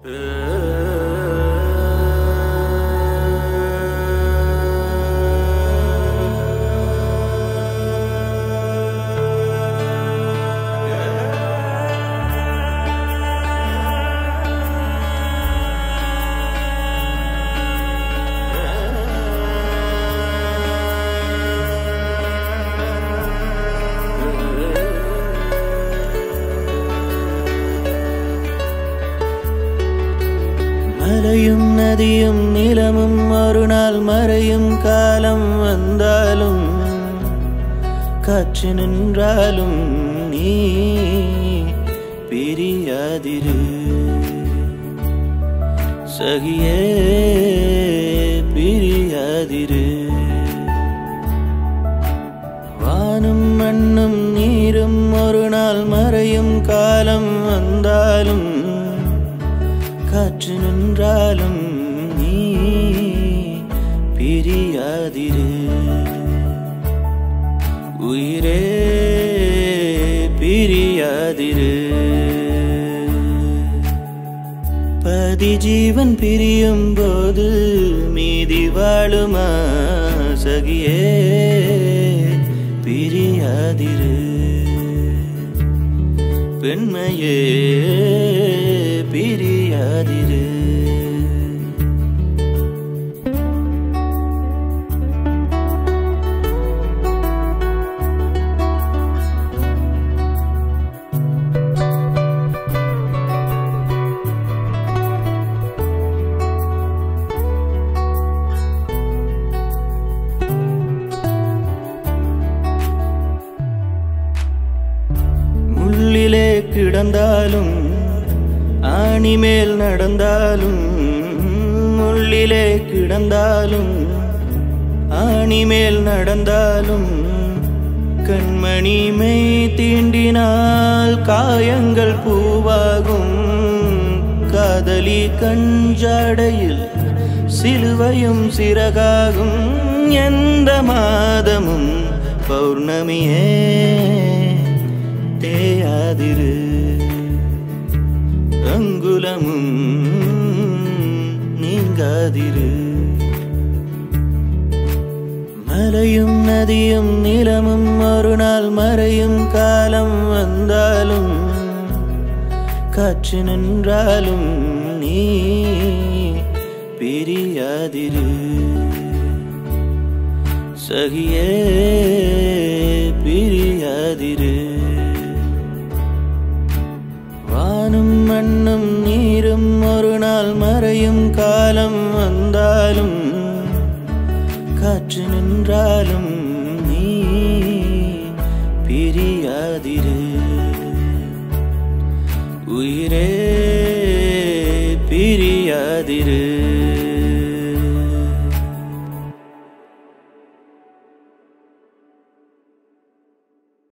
மலையும் நதியும் நிலமும் ஒரு நாள் மறையும் காலம் வந்தாலும் காற்று நின்றாலும் நீ பிரியாதிரு சகியே பிரியாதிரு வானும் மண்ணும் நீரும் ஒரு நாள் மறையும் காலம் வந்தாலும் காற்று நின்றாலும் நீ பிரியாதிரு உயிரே பிரியாதிரு பதி ஜீவன் பிரியும் போது மீதி வாழுமா சகியே பிரியாதிரு பெண்மையே பிரியாதிரு முள்ளிலே கிடந்தாலும் ஆணி மேல் நடந்தாலும் முள்ளிலே கிடந்தாலும் ஆணி மேல் நடந்தாலும் கண்மணி மெய் தீண்டினால் காயங்கள் பூவாகும் காதலி கஞ்சாடையில் சிலுவையும் சிறகாகும் எந்த மாதமும் பௌர்ணமியே தேயாதிரு அங்குலமும் நீங்காதிரு மலையும் நதியும் நிலமும் ஒரு நாள் மறையும் காலம் வந்தாலும் காற்று நின்றாலும் நீ பிரியாதிரு சகியே பிரியாதிரு வானும் மண்ணும் நீரும் ஒரு நாள் மறையும் காலம் வந்தாலும் காற்று நின்றாலும் நீ பிரியாதிரு உயிரே பிரியாதிரு